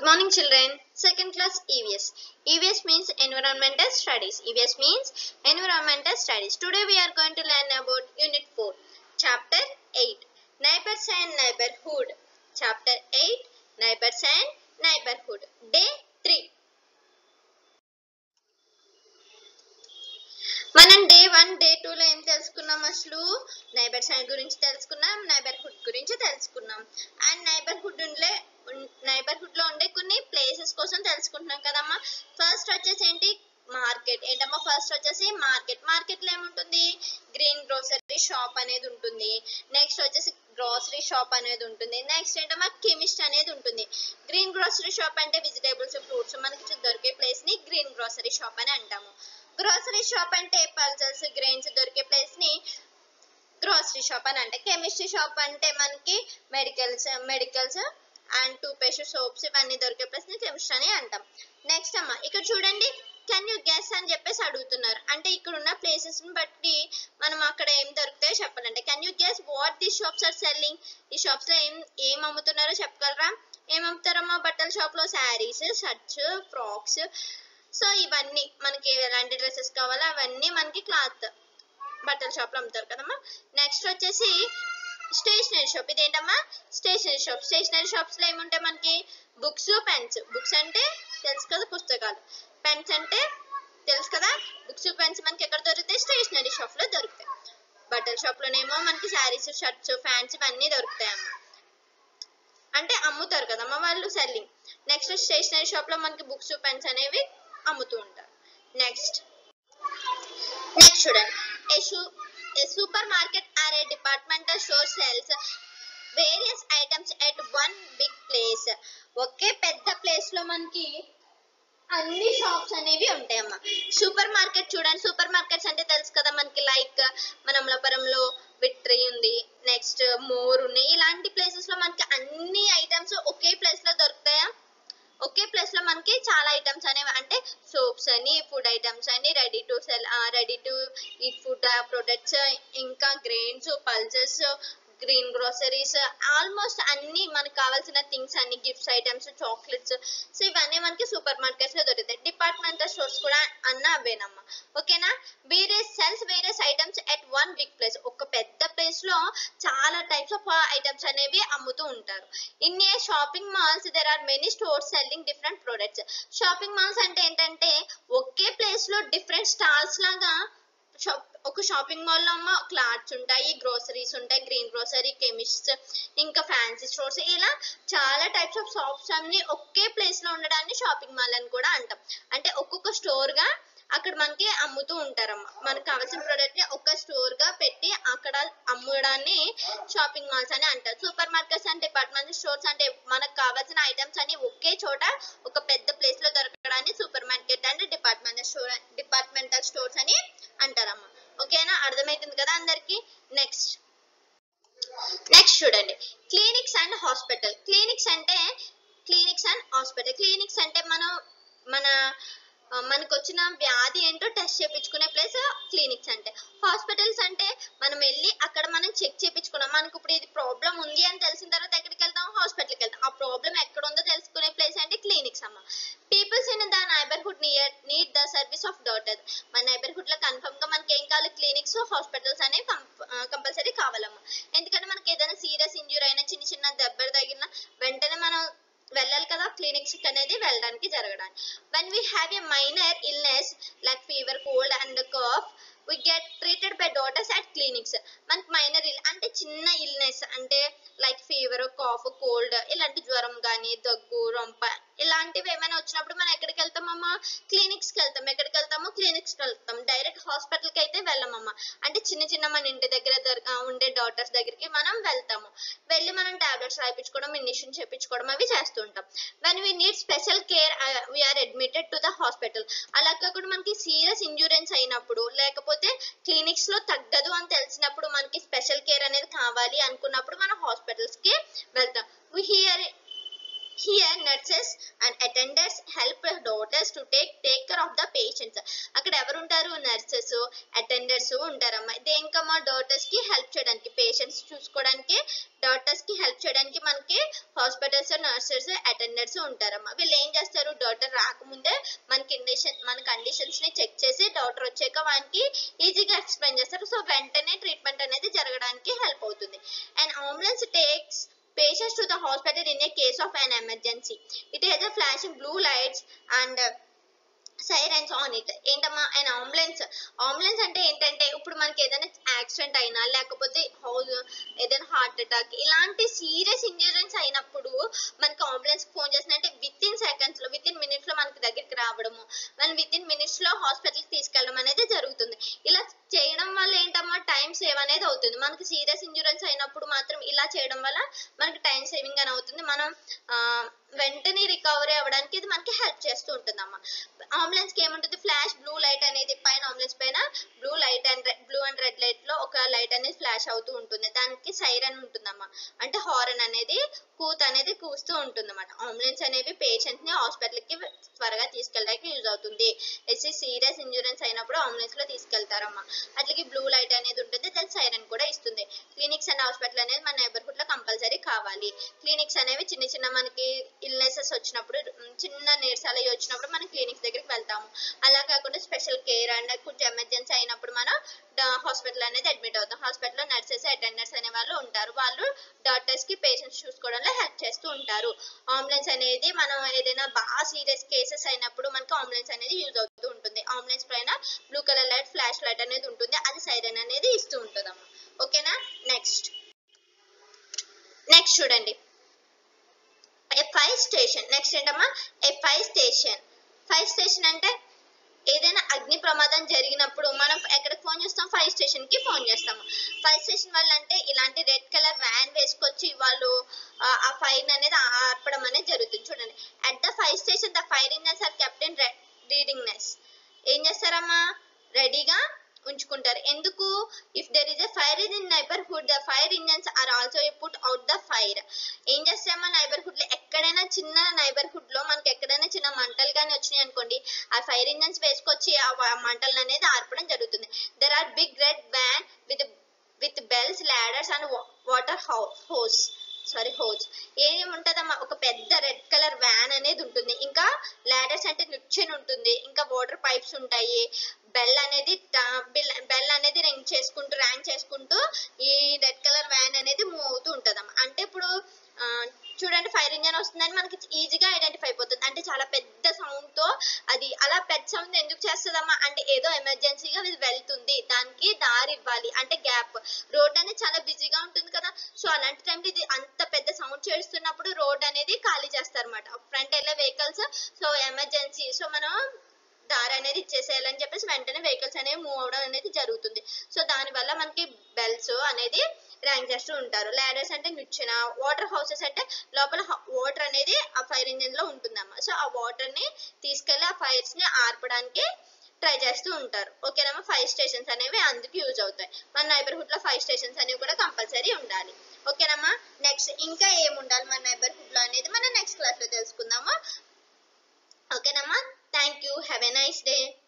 Good morning, children. Second class EVS. EVS means Environmental Studies. EVS means Environmental Studies. Today we are going to learn about Unit 4, Chapter 8, Neighbors and Neighborhood. Chapter 8, Neighbors and Neighborhood. Day 3. మనం day one day two లో ఏం తెలుసుకున్నాం అసలు neighbours గురించి తెలుసుకున్నాం neighbourhood గురించి తెలుసుకున్నాం and neighbourhood ఉండే నైబర్హుడ్ లో ఉండే కొన్ని ప్లేసెస్ కోసం తెలుసుకుంటున్నాం కదమ్మా ఫస్ట్ వచ్చేసి ఏంటి మార్కెట్ ఏంటమ్మా ఫస్ట్ వచ్చేసి మార్కెట్ మార్కెట్ లో ఏముంటుంది గ్రీన్ గ్రోసరీ షాప్ అనేది ఉంటుంది నెక్స్ట్ వచ్చేసి గ్రోసరీ షాప్ అనేది ఉంటుంది నెక్స్ట్ ఏంటమ్మా కెమిస్ట్ అనేది ఉంటుంది గ్రీన్ గ్రోసరీ షాప్ అంటే వెజిటేబుల్స్ ఫ్రూట్స్ మనకి దొరికే ప్లేస్ ని గ్రీన్ గ్రోసరీ షాప్ అని అంటాము గ్రోసరీ షాప్ అంటే పల్సెస్ గ్రెయిన్స్ దొరికే ప్లేస్ ని గ్రోసరీ షాప్ అని అంటే కెమిస్ట్రీ షాప్ అంటే మనకి medicals medicals and toothpaste soaps ఇవన్నీ దొరికే ప్లేస్ ని కెమిస్ట్రీ అని అంటాం నెక్స్ట్ అమ్మ ఇక్కడ చూడండి కెన్ యూ గెస్ అని చెప్పేసి అడుగుతున్నారు అంటే ఇక్కడ ఉన్న ప్లేసెస్ ని బట్టి మనం అక్కడ ఏం దొరుకుతాయో చెప్పాలంటే can you guess what the shops are selling ఈ షాప్స్ లో ఏం ఏం అమ్ముతున్నారో చెప్పగలరా ఏం అమ్ముతారమ్మా బట్టల షాప్ లో శారీస్ షర్ట్స్ ఫ్రాక్స్ సో ఇవన్నీ మనకి ఎలాంటి డ్రెస్సెస్ కావాలో అవన్నీ మనకి క్లాత్ బట్టల షాప్ లో అమ్ముతారు కదమ్మా నెక్స్ట్ వచ్చేసి స్టేషనరీ షాప్ ఇదేంటమ్మా స్టేషనరీ షాప్ స్టేషనరీ షాప్స్ లో ఏముంటాయి మనకి బుక్స్ పెన్స్ బుక్స్ అంటే తెలుసు కదా పుస్తకాలు పెన్స్ అంటే తెలుసు కదా బుక్స్ పెన్స్ మనకి ఎక్కడ దొరుకుతాయి స్టేషనరీ షాప్ లో దొరుకుతాయి బట్టల షాప్ లోనేమో మనకి శారీస్ షర్ట్స్ ఫ్యాన్స్ ఇవన్నీ దొరుకుతాయి అమ్మ అంటే అమ్ముతారు కదమ్మా వాళ్ళు సెల్లింగ్ నెక్స్ట్ స్టేషనరీ షాప్ లో మనకి బుక్స్ పెన్స్ అనేవి అమ్ముతూ ఉంటారు నెక్స్ట్ నెక్స్ట్ చూడండి a shoe a supermarket or a departmental store sells various items at one big place ఒకే పెద్ద ప్లేస్ లో మనకి అన్ని షాప్స్ అనేవి ఉంటాయమ్మా సూపర్ మార్కెట్ చూడండి సూపర్ మార్కెట్స్ అంటే తెలుసు కదా మనకి లైక్ మన అమలాపురంలో విట్రీ ఉంది నెక్స్ట్ మోర్ ఉన్నాయి ఇలాంటి ప్లేసెస్ లో మనకి అన్ని ఐటమ్స్ ఒకే ప్లేస్ లో దొరుకుతాయా ఒకే ప్లేస్ లో మనకి చాలా ఐటమ్స్ అనేవి అంటే సోప్స్ అని ఫుడ్ ఐటమ్స్ అని ready to sell ready to eat food products ఇంకా grains pulses green groceries almost అన్ని మనకు కావాల్సిన థింగ్స్ అన్ని గిఫ్ట్స్ ఐటమ్స్ చాక్లెట్స్ సో ఇవన్నీ మనకి సూపర్ మార్కెట్స్ లో దొరుకుతాయి డిపార్ట్మెంటల్ స్టోర్స్ కూడా అన్న అవేనమ్మా ఓకేనా various sells various items at one big place ఒక పెద్ద ప్లేస్ లో చాలా టైప్స్ ఆఫ్ ఐటమ్స్ అనేవి అమ్ముతూ ఉంటారు in a shopping malls there are many stores selling different products shopping malls అంటే ఏంటంటే ఒకే ప్లేస్ లో డిఫరెంట్ స్టాల్స్ లాగా షాప్ ఒక షాపింగ్ మాల్ లో అమ్మ క్లాత్స్ ఉంటాయి గ్రోసరీస్ ఉంటాయి గ్రీన్ గ్రోసరీ కెమిస్ట్ ఇంకా ఫ్యాన్సీ స్టోర్స్ ఇలా చాలా టైప్స్ ఆఫ్ షాప్స్ అన్ని ఒకే ప్లేస్ లో ఉండడాన్ని షాపింగ్ మాల్ అని కూడా అంటాం అంటే ఒక్కొక్క స్టోర్ గా అక్కడ మనకి అమ్ముతూ ఉంటారమ్మ మనకు కావాల్సిన ప్రోడక్ట్ ని ఒక స్టోర్ గా పెట్టి అక్కడ అమ్మడాన్ని షాపింగ్ మాల్స్ అని అంటారు supermarkets and department stores అంటే మనకు కావాల్సిన ఐటమ్స్ అన్ని ఒకే చోట ఒక పెద్ద ప్లేస్ లో దొరకడాన్ని supermarket and department store departmental stores అని అంటారమ్మ ఓకేనా అర్థమవుతుంది కదా అందరికి నెక్స్ట్ నెక్స్ట్ చూడండి క్లినిక్స్ అండ్ హాస్పిటల్ క్లినిక్స్ అంటే క్లినిక్స్ అండ్ హాస్పిటల్ క్లినిక్స్ అంటే మనం మన మనకు వచ్చిన వ్యాధి ఏంటో టెస్ట్ చేయించుకునే ప్లేస్ క్లినిక్స్ అంటే హాస్పిటల్స్ అంటే మనం వెళ్ళి అక్కడ మనం చెక్ చేయించుకున్నాం మనకు ఇప్పుడు ఇది ప్రాబ్లం ఉంది అని తెలిసిన తర్వాత ఎక్కడికి వెళ్తాం హాస్పిటల్కి వెళ్తాం ఆ ప్రాబ్లం ఎక్కడ ఉందో తెలుసుకునే ప్లేస్ అంటే క్లినిక్స్ అమ్మ peoples in the neighbourhood near need the service of doctor మన నైబర్హుడ్ లో కన్ఫర్మ్ గా మనకి ఏం కావాలి క్లినిక్స్ హాస్పిటల్స్ అనేవి కంపల్సరీ కావాలమ్మా ఎందుకంటే మనకి ఏదైనా సీరియస్ ఇంజూరీ అయినా చిన్న చిన్న దెబ్బలు తగిలినా వెంటనే మనం వెళ్ళాలి కదా క్లినిక్స్ అనేది వెళ్ళడానికి జరగడానికి when we have a minor illness like fever cold and cough we get treated by doctors at clinics మనకి మైనర్ ఇల్ అంటే చిన్న ఇల్నెస్ అంటే లైక్ ఫీవర్ కాఫ్ కోల్డ్ ఇలాంటి జ్వరం కానీ దగ్గు రొంప ఇలాంటివి ఏమైనా వచ్చినప్పుడు మనం ఎక్కడికి వెళ్తామమ్మా క్లినిక్స్ కి వెళ్తాం ఎక్కడికి వెళ్తాము క్లినిక్స్ కి వెళ్తాం డైరెక్ట్ హాస్పిటల్ కి అయితే వెళ్ళమమ్మా అంటే చిన్న చిన్న మన ఇంటి దగ్గర ఉండే డాక్టర్స్ దగ్గరికి మనం వెళ్తాము వెళ్ళి మనం టాబ్లెట్స్ రాయించుకోవడం ఇంజక్షన్ చేయించుకోవడం అవి చేస్తుంటాం when we need special care we are admitted to the hospital అలా కాకుండా మనకి సీరియస్ ఇంజూరెన్స్ అయినప్పుడు లేకపోతే క్లినిక్స్ లో తగ్గదు అని తెలిసినప్పుడు మనకి స్పెషల్ కేర్ అనేది కావాలి అనుకున్నప్పుడు మనం హాస్పిటల్స్ కి వెళ్తాం here here nurses and attenders help doctors to take take care of the patients అక్కడ ఎవరు ఉంటారు నర్సెస్ అటెండర్స్ ఉంటారమ్మా దేనికమ్మా డాక్టర్స్ కి హెల్ప్ చేయడానికి పేషెంట్స్ చూసుకోవడానికి డాక్టర్స్ కి హెల్ప్ చేయడానికి మనకి హాస్పిటల్స్ నర్సెస్ అటెండర్స్ ఉంటారమ్మా వీళ్ళు ఏం చేస్తారు డాక్టర్ రాకముందే మన కండిషన్ మన కండిషన్స్ ని చెక్ చేసి డాక్టర్ వచ్చాక మనకి ఈజీగా ఎక్స్ప్లెయిన్ చేస్తారు సో వెంటనే ట్రీట్మెంట్ అనేది జరగడానికి హెల్ప్ అవుతుంది and ambulance takes patients to the hospital in a case of an emergency. It has a flashing blue lights and uh, sirens on it ఏంటమ్మా అండ్ అంబులెన్స్ అంబులెన్స్ అంటే ఏంటంటే ఇప్పుడు మనకి ఏదైనా యాక్సిడెంట్ అయినా లేకపోతే హౌస్ ఏదైనా హార్ట్ అటాక్ ఇలాంటి సీరియస్ ఇంజరీస్ అయినప్పుడు మనకి అంబులెన్స్ ఫోన్ చేసిన అంటే విత్ ఇన్ సెకండ్స్ లో విత్ ఇన్ మినిట్స్ లో మనకి దగ్గరికి రావడము మనం విత్ ఇన్ మినిట్స్ లో హాస్పిటల్కి తీసుకెళ్ళడం అనేది జరుగుతుంది ఇలా చేయడం వల్ల ఏంటమ్మా టైం సేవ్ అనేది అవుతుంది మనకి సీరియస్ ఇంజూరెన్స్ అయినప్పుడు మాత్రం ఇలా చేయడం వల్ల మనకి టైం సేవింగ్ అని అవుతుంది మనం ఆ, వెంటనే రికవరీ అవ్వడానికి ఇది మనకి హెల్ప్ చేస్తూ ఉంటుందమ్మా అంబులెన్స్ కి ఏముంటుంది ఫ్లాష్ బ్లూ లైట్ అనేది పైన అంబులెన్స్ పైన blue light and blue and red light లో ఒక లైట్ అనేది ఫ్లాష్ అవుతూ ఉంటుంది దానికి సైరన్ ఉంటుందమ్మా అంటే హారన్ అనేది కూత అనేది కూస్తూ ఉంటుంది అన్నమాట అంబులెన్స్ అనేవి పేషెంట్ ని హాస్పిటల్ కి త్వరగా తీసుకెళ్ళడానికి యూజ్ అవుతుంది ఎస్సీ సీరియస్ ఇన్సూరెన్స్ అయినప్పుడు అంబులెన్స్ లో తీసుకెళ్తారమ్మా అట్లకి బ్లూ లైట్ అనేది ఉంటుంది దాని సైరన్ కూడా ఇస్తుంది క్లినిక్స్ అండ్ హాస్పిటల్ అనేది మన నైబర్హుడ్ లో కంపల్సరీ కావాలి క్లినిక్స్ అనేవి చిన్న చిన్న మనకి ఇల్నెసెస్ వచ్చినప్పుడు ఉమ్, చిన్న నీరసాలు అవి వచ్చినప్పుడు మనం క్లినిక్స్ దగ్గరికి వెళ్తాము అలా కాకుండా స్పెషల్ కేర్ అండ్ కొంచెం ఎమర్జెన్సీ అయినప్పుడు మనం హాస్పిటల్ అనేది అడ్మిట్ అవుతాం హాస్పిటల్లో నర్సెస్ అటెండర్స్ అనే వాళ్ళు ఉంటారు వాళ్ళు డాక్టర్స్ కి పేషెంట్స్ చూసుకోవడంలో హెల్ప్ చేస్తూ ఉంటారు అంబులెన్స్ అనేది మనం ఏదైనా బాగా సీరియస్ కేసెస్ అయినప్పుడు మనకి అంబులెన్స్ అనేది యూజ్ అవుతూ ఉంటుంది అంబులెన్స్ పైన blue colour light flash light అనేది ఉంటుంది అది సైరన్ అనేది ఇస్తూ ఉంటుంది అమ్మ ఓకేనా నెక్స్ట్ నెక్స్ట్ చూడండి ఏ ఫైర్ స్టేషన్ నెక్స్ట్ ఏంటమ్మా a fire station fire station అంటే ఏదైనా అగ్ని ప్రమాదం జరిగినప్పుడు మనం ఎక్కడికి ఫోన్ చేస్తాం ఫైర్ స్టేషన్ కి ఫోన్ చేస్తాము ఫైర్ స్టేషన్ వాళ్ళు అంటే ఇలాంటి రెడ్ కలర్ వ్యాన్ వేసుకొచ్చి వాళ్ళు ఆ, ఆ ఫైర్ అనేది ఆర్పడం అనేది జరుగుతుంది చూడండి at the fire station the fire engines are kept in readiness ఏం చేస్తారమ్మా రెడీగా ఉంచుకుంటారు ఎందుకు if there is a fire in in neighbourhood the fire engines are also put out the fire ఏం చేస్తామా నైబర్హుడ్ లో ఎక్కడైనా చిన్న నైబర్హుడ్ లో మనకి ఎక్కడైనా చిన్న మంటలు కానీ వచ్చినాయి అనుకోండి ఆ ఫైర్ ఇంజన్స్ వేసుకొచ్చి ఆ వ- మంటలను అనేది ఆర్పడం జరుగుతుంది there are big red van with with bells ladders and water hose sorry hose ఏమి ఉంటదమ్మా ఒక పెద్ద రెడ్ కలర్ వ్యాన్ అనేది ఉంటుంది ఇంకా లాడర్స్ అంటే నిచ్చెన ఉంటుంది ఇంకా వాటర్ పైప్స్ ఉంటాయి బెల్ అనేది బెల్ అనేది రింగ్ చేసుకుంటూ ర్యాంక్ చేసుకుంటూ ఈ రెడ్ కలర్ వ్యాన్ అనేది మూవ్ అవుతూ ఉంటదమ్మా అంటే ఇప్పుడు ఆ, చూడండి ఫైర్ ఇంజన్ వస్తుందని మనకి ఈజీగా ఐడెంటిఫై అయిపోతుంది అంటే చాలా పెద్ద సౌండ్ తో అది అలా పెద్ద సౌండ్ ఎందుకు చేస్తుందమ్మా అంటే ఏదో ఎమర్జెన్సీగా ఇది వెళ్తుంది దానికి దారి ఇవ్వాలి అంటే గ్యాప్ రోడ్ అనేది చాలా బిజీగా ఉంటుంది కదా సో అలాంటి టైంలో ఇది అంత పెద్ద సౌండ్ చేస్తున్నప్పుడు రోడ్ అనేది ఖాళీ చేస్తారన్నమాట ఫ్రంట్ వెళ్ళే వెహికల్స్ సో ఎమర్జెన్సీ సో మనం దారి అనేది ఇచ్చేసేయాలని చెప్పేసి వెంటనే వెహికల్స్ అనేవి మూవ్ అవడం అనేది జరుగుతుంది సో దానివల్ల మనకి బెల్స్ అనేది ర్యాంక్ చేస్తూ ఉంటారు లాడర్స్ అంటే నిచ్చెన వాటర్ హౌసెస్ అంటే లోపల వాటర్ అనేది ఆ ఫైర్ ఇంజిన్ లో ఉంటుందన్నమాట సో ఆ వాటర్ ని తీసుకెళ్లి ఆ ఫైర్స్ ని ఆర్పడానికి ట్రై చేస్తూ ఉంటారు ఓకేనమ్మా ఫైర్ స్టేషన్స్ అనేవి అందుకు యూజ్ అవుతాయి మన నైబర్హుడ్ లో ఫైర్ స్టేషన్స్ అనేవి కూడా కంపల్సరీ ఉండాలి ఓకేనమ్మా నెక్స్ట్ ఇంకా ఏమి ఉండాలి మన నైబర్హుడ్ లో అనేది మనం నెక్స్ట్ క్లాస్ లో తెలుసుకుందాము ఓకేనమ్మా thank you have a nice day